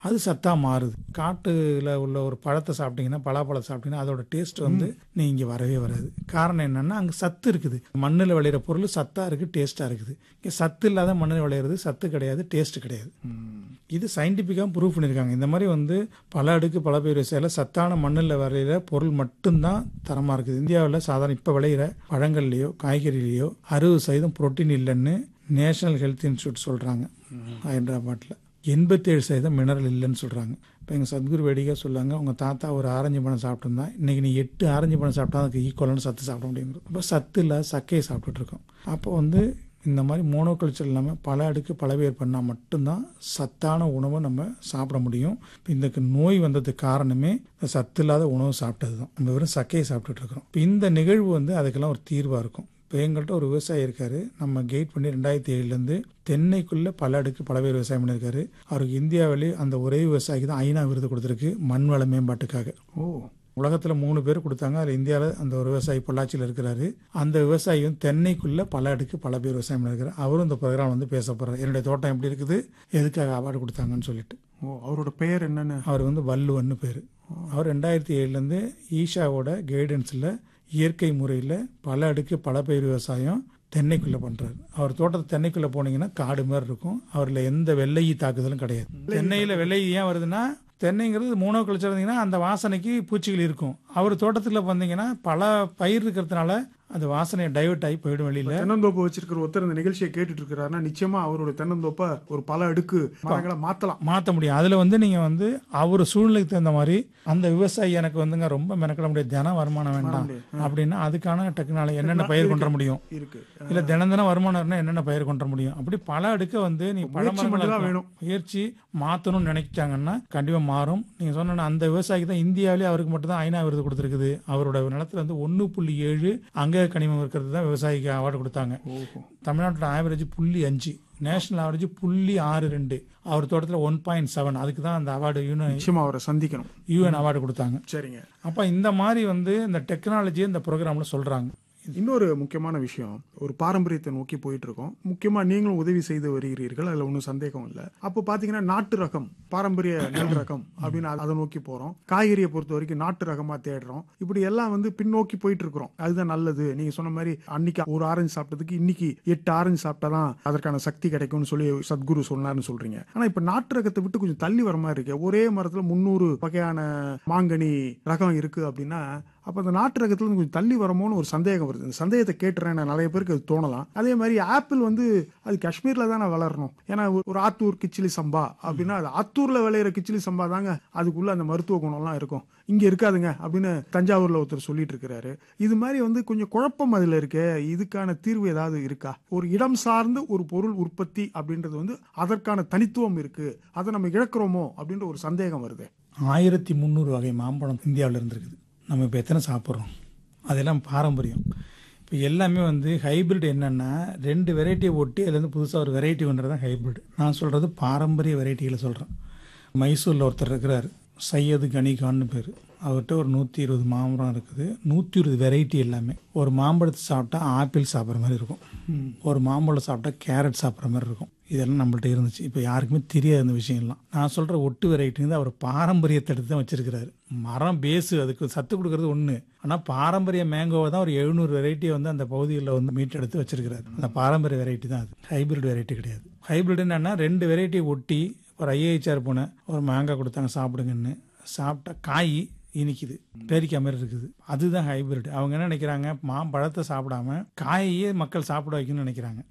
அது சத்தா மாறுது காட்டுல உள்ள ஒரு பழத்தை சாப்பிட்டீங்கன்னா பலாப்பழம் சாப்பிட்டீங்கன்னா அதோட டேஸ்ட் வந்து நீ இங்க வரவே வராது காரணம் என்னன்னா அங்க சத்து இருக்குது மண்ணில் விளையிற பொருள் சத்தா இருக்கு டேஸ்டா இருக்குது இங்க சத்து இல்லாத மண்ணில் விளையிறது சத்து கிடையாது டேஸ்ட் கிடையாது இது சயின்டிஃபிக்காக ப்ரூவ் பண்ணியிருக்காங்க இந்த மாதிரி வந்து பல அடுக்கு பல பேர் விவசாயில சத்தான மண்ணில் விளையிற பொருள் மட்டும்தான் தரமாக இருக்குது இந்தியாவில் சாதாரண இப்போ விளையிற பழங்கள்லையோ காய்கறிலையோ அறுபது சதவீதம் புரோட்டீன் இல்லைன்னு நேஷனல் ஹெல்த் இன்ஸ்டியூட் சொல்கிறாங்க ஹைதராபாத்தில் எண்பத்தேழு சதவீதம் மினரல் இல்லைன்னு சொல்கிறாங்க இப்போ எங்கள் சத்குரு வேடிக்கை சொல்லாங்க உங்கள் தாத்தா ஒரு ஆரஞ்சு பழம் சாப்பிட்டுருந்தா இன்னைக்கு நீ எட்டு ஆரஞ்சு பழம் சாப்பிட்டா அதுக்கு ஈக்குவலான சத்து சாப்பிட முடியுங்கிறது அப்போ சத்து இல்லாத சக்கையை சாப்பிட்டுட்டு இருக்கோம் அப்போ வந்து இந்த மாதிரி மோனோகல்ச்சர் இல்லாமல் பல அடுக்கு பலவேர் பண்ணால் மட்டும்தான் சத்தான உணவை நம்ம சாப்பிட முடியும் இப்போ இந்த நோய் வந்ததுக்கு காரணமே இந்த சத்து இல்லாத உணவு சாப்பிட்டது தான் நம்ம வெறும் சக்கையை சாப்பிட்டுட்டு இருக்கிறோம் இப்போ இந்த நிகழ்வு வந்து அதுக்கெல்லாம் ஒரு தீர்வாக இருக்கும் இப்போ எங்கள்கிட்ட ஒரு விவசாயி இருக்காரு நம்ம கெயிட் பண்ணி ரெண்டாயிரத்தி ஏழுலேருந்து தென்னைக்குள்ள பல அடுக்கு பல பேர் விவசாயம் பண்ணியிருக்காரு அவருக்கு இந்தியாவிலே அந்த ஒரே விவசாயிக்கு தான் ஐநா விருது கொடுத்துருக்கு மண் வள மேம்பாட்டுக்காக ஓ உலகத்தில் மூணு பேர் கொடுத்தாங்க அதில் இந்தியாவில் அந்த ஒரு விவசாயி பொள்ளாச்சியில் இருக்கிறாரு அந்த விவசாயி வந்து தென்னைக்குள்ள பல அடுக்கு பல பேர் விவசாயம் பண்ணியிருக்காரு அவரும் இந்த ப்ரோக்ராம் வந்து பேச போகிறார் என்னுடைய தோட்டம் எப்படி இருக்குது எதுக்காக அவார்டு கொடுத்தாங்கன்னு சொல்லிட்டு ஓ அவரோட பெயர் என்னன்னு அவர் வந்து வள்ளுவன்னு பேர் அவர் ரெண்டாயிரத்தி ஏழுலேருந்து ஈஷாவோட கைடன்ஸில் இயற்கை முறையில் பல அடுக்கு பல பயிர் விவசாயம் தென்னைக்குள்ளே பண்ணுறாரு அவர் தோட்டத்தை தென்னைக்குள்ளே போனீங்கன்னா காடு மாதிரி இருக்கும் அவரில் எந்த வெள்ளையி தாக்குதலும் கிடையாது தென்னையில் வெள்ளை ஏன் வருதுன்னா தென்னைங்கிறது மூணோ கழிச்சு இருந்தீங்கன்னா அந்த வாசனைக்கு பூச்சிகள் இருக்கும் அவர் தோட்டத்தில் வந்தீங்கன்னா பல பயிர் இருக்கிறதுனால அந்த வாசனை டைவர்ட் ஆகி போயிடும் வெளியில் தென்னந்தோப்பு வச்சிருக்கிற ஒருத்தர் இந்த நிகழ்ச்சியை கேட்டுட்டு இருக்கிறாருன்னா நிச்சயமா அவரோட தென்னந்தோப்பை ஒரு பல அடுக்கு மரங்களை மாத்தலாம் மாற்ற முடியும் அதில் வந்து நீங்கள் வந்து அவர் சூழ்நிலைக்கு தகுந்த மாதிரி அந்த விவசாயி எனக்கு வந்துங்க ரொம்ப மெனக்கிட முடியாது தினம் வருமானம் வேண்டாம் அப்படின்னா அதுக்கான டெக்னாலஜி என்னென்ன பயிர் கொண்டு வர முடியும் இருக்கு இல்ல தினம் தினம் வருமானம் இருந்தா என்னென்ன பயிர் கொண்டு வர முடியும் அப்படி பல அடுக்க வந்து நீ முயற்சி மட்டும் தான் வேணும். முயற்சி மாத்தணும்னு நினைச்சாங்கன்னா கண்டிப்பா மாறும் நீங்க சொன்ன அந்த விவசாயிக்கு தான் இந்தியாவிலே அவருக்கு மட்டும் தான் ஐநா விருது கொடுத்துருக்குது அவரோட நிலத்துல வந்து ஒன்னு புள்ளி ஏழு அங்க கனிமம் இருக்கிறது தான் விவசாயிக்கு அவார்டு கொடுத்தாங்க ஓஹோ தமிழ்நாட்டோட ஆவரேஜ் புள்ளி அஞ்சு நேஷனல் ஆவரேஜ் புள்ளி ஆறு ரெண்டு அவர் தோட்டத்தில் ஒன் பாயிண்ட் செவன் அதுக்கு தான் அந்த அவார்டு யூஎன் நிச்சயமா அவரை சந்திக்கணும் யூஎன் அவார்டு கொடுத்தாங்க சரிங்க அப்ப இந்த மாதிரி வந்து இந்த டெக்னாலஜியை இந்த ப்ரோக்ராம்ல சொல்றாங்க இன்னொரு முக்கியமான விஷயம் ஒரு பாரம்பரியத்தை நோக்கி போயிட்டு இருக்கோம் முக்கியமா நீங்களும் உதவி செய்து வருகிறீர்கள் அதுல ஒன்றும் சந்தேகம் இல்லை அப்போ பாத்தீங்கன்னா நாட்டு ரகம் பாரம்பரிய நெல் ரகம் அப்படின்னு அத- அதை நோக்கி போறோம் காய்கறியை பொறுத்த வரைக்கும் நாட்டு ரகமா தேடுறோம் இப்படி எல்லாம் வந்து பின்னோக்கி போயிட்டு இருக்கிறோம் அதுதான் நல்லது நீங்க சொன்ன மாதிரி அன்னைக்கு ஒரு ஆரஞ்சு சாப்பிட்டதுக்கு இன்னைக்கு எட்டு ஆரஞ்சு சாப்பிட்டாதான் அதற்கான சக்தி கிடைக்கும்னு சொல்லி சத்குரு சொன்னார்னு சொல்றீங்க ஆனா இப்ப நாட்டு ரகத்தை விட்டு கொஞ்சம் தள்ளி வர மாதிரி இருக்கு ஒரே மரத்துல முந்நூறு வகையான மாங்கனி ரகம் இருக்கு அப்படின்னா அப்ப அந்த நாட்டு ரகத்துல இருந்து கொஞ்சம் தள்ளி வரமோன்னு ஒரு சந்தேகம் வருது இந்த சந்தேகத்தை கேட்டுறேன் நான் நிறைய பேருக்கு அது தோணலாம் அதே மாதிரி ஆப்பிள் வந்து அது காஷ்மீர்ல தானே வளரணும் ஏன்னா ஒரு- ஒரு ஆத்தூர் கிச்சிலி சம்பா அப்படின்னா அது ஆத்தூர்ல விளையிற கிச்சிலி சம்பா தாங்க அதுக்குள்ள அந்த மருத்துவ குணம்லாம் இருக்கும் இங்க இருக்காதுங்க அப்படின்னு தஞ்சாவூர்ல ஒருத்தர் சொல்லிட்டு இருக்கிறாரு இது மாதிரி வந்து கொஞ்சம் குழப்பம் அதுல இருக்கே இதுக்கான தீர்வு ஏதாவது இருக்கா ஒரு இடம் சார்ந்து ஒரு பொருள் உற்பத்தி அப்படின்றது வந்து அதற்கான தனித்துவம் இருக்கு அதை நம்ம இழக்கிறோமோ அப்படின்ற ஒரு சந்தேகம் வருது ஆயிரத்தி முந்நூறு வகை மாம்பழம் இந்தியாவில் இருந்திருக்குது நம்ம இப்போ எத்தனை சாப்பிட்றோம் அதெல்லாம் பாரம்பரியம் இப்போ எல்லாமே வந்து ஹைபிரிட் என்னன்னா ரெண்டு வெரைட்டியை ஒட்டி அதுலேருந்து புதுசாக ஒரு வெரைட்டி ஒன்றது தான் ஹைபிரிட் நான் சொல்கிறது பாரம்பரிய வெரைட்டிகளை சொல்கிறேன் மைசூரில் ஒருத்தர் இருக்கிறார் சையது கனிகான்னு பேர் அவர்கிட்ட ஒரு நூற்றி இருபது மாம்பழம் இருக்குது நூற்றி இருபது வெரைட்டி எல்லாமே ஒரு மாம்பழத்தை சாப்பிட்டா ஆப்பிள் சாப்பிட்ற மாதிரி இருக்கும் ஒரு மாம்பழம் சாப்பிட்டா கேரட் சாப்பிட்ற மாதிரி இருக்கும் இதெல்லாம் நம்மள்ட்ட இருந்துச்சு இப்போ யாருக்குமே தெரியாது இந்த விஷயம்லாம் நான் சொல்கிற ஒட்டு வெரைட்டி வந்து அவர் பாரம்பரியத்தை எடுத்து தான் வச்சிருக்கிறாரு மரம் பேஸு அதுக்கு சத்து கொடுக்கறது ஒன்று ஆனால் பாரம்பரிய மேங்கோவை தான் ஒரு எழுநூறு வெரைட்டியை வந்து அந்த பகுதிகளில் வந்து மீட் எடுத்து வச்சிருக்கிறாரு அந்த பாரம்பரிய வெரைட்டி தான் அது ஹைபிரிட் வெரைட்டி கிடையாது ஹைபிரிட் என்னன்னா ரெண்டு வெரைட்டியை ஒட்டி ஒரு ஐஏஹெச்ஆர் போன ஒரு மேங்காய் கொடுத்தாங்க சாப்பிடுங்கன்னு சாப்பிட்டா காய் இனிக்குது பேரிக்காய் மாதிரி இருக்குது அதுதான் ஹைபிரிட் அவங்க என்ன நினைக்கிறாங்க மாம்பழத்தை சாப்பிடாம காயையே மக்கள் சாப்பிட வைக்கணும்னு நினைக்கிறாங்க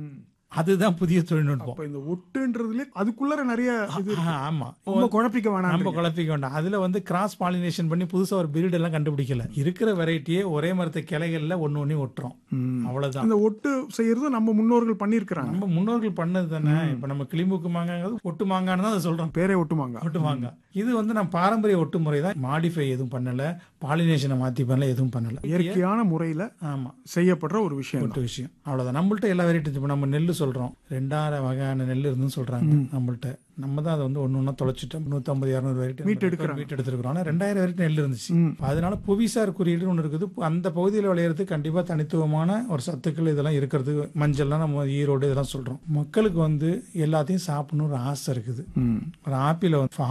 அதுதான் புதிய தொழில்நுட்பம் அப்ப இந்த ஒட்டுன்றதுல அதுக்குள்ளார நிறைய இது இருக்கு. ஆ, ஆமா ரொம்ப குழப்பிக்க வேணாம் நம்ம குழப்பிக்க வேண்டாம் அதுல வந்து கிராஸ் பாலினேஷன் பண்ணி புதுசா ஒரு பிரீட் எல்லாம் கண்டுபிடிக்கல இருக்கிற வெரைட்டியே ஒரே மரத்து கிளைகள்ல ஒன்னு ஒண்ணு ஒட்டுறோம் அவ்வளவுதான் அந்த ஒட்டு செய்யறது நம்ம முன்னோர்கள் பண்ணியிருக்கிறாங்க நம்ம முன்னோர்கள் பண்ணது தானே இப்ப நம்ம கிளிமூக்கு மாங்காங்கிறது ஒட்டு மாங்கான்னு தான் அதை சொல்றோம் பேரே ஒட்டுமாங்க ஒட்டு மாங்காய் இது வந்து நம்ம பாரம்பரிய ஒட்டு முறை தான் மாடிஃபை எதுவும் பண்ணல பாலினேஷனை மாத்தி பண்ணல எதுவும் பண்ணல இயற்கையான முறையில ஆமா செய்யப்படுற ஒரு விஷயம் ஒட்டு விஷயம் அவ்வளவுதான் நம்மள்ட்ட எல்லா வெரைட்டி இப்ப நம்ம நெல் சொல்றோம் ரெண்டாயிரம் வகையான நெல் இருந்துன்னு சொல்றாங்க நம்மள்ட்ட நம்ம தான் அதை வந்து ஒன்று ஒன்றா தொலைச்சிட்டோம் நூற்றம்பது இரநூறு வரைக்கும் மீட்டு எடுக்கிறோம். மீட்டு எடுத்துருக்கிறோம் ஆனால் ரெண்டாயிரம் வரைக்கும் நெல் இருந்துச்சு ம். அதனால புவிசார் குறியீடு ஒன்று இருக்குது அந்த பகுதியில் விளையிறது கண்டிப்பாக தனித்துவமான ஒரு சத்துக்கள் இதெல்லாம் இருக்கிறது மஞ்சள்லாம் நம்ம ஈரோடு இதெல்லாம் சொல்கிறோம் மக்களுக்கு வந்து எல்லாத்தையும் சாப்பிடணும்னு ஒரு ஆசை இருக்குது ம் ஒரு ஆப்பிள வந்து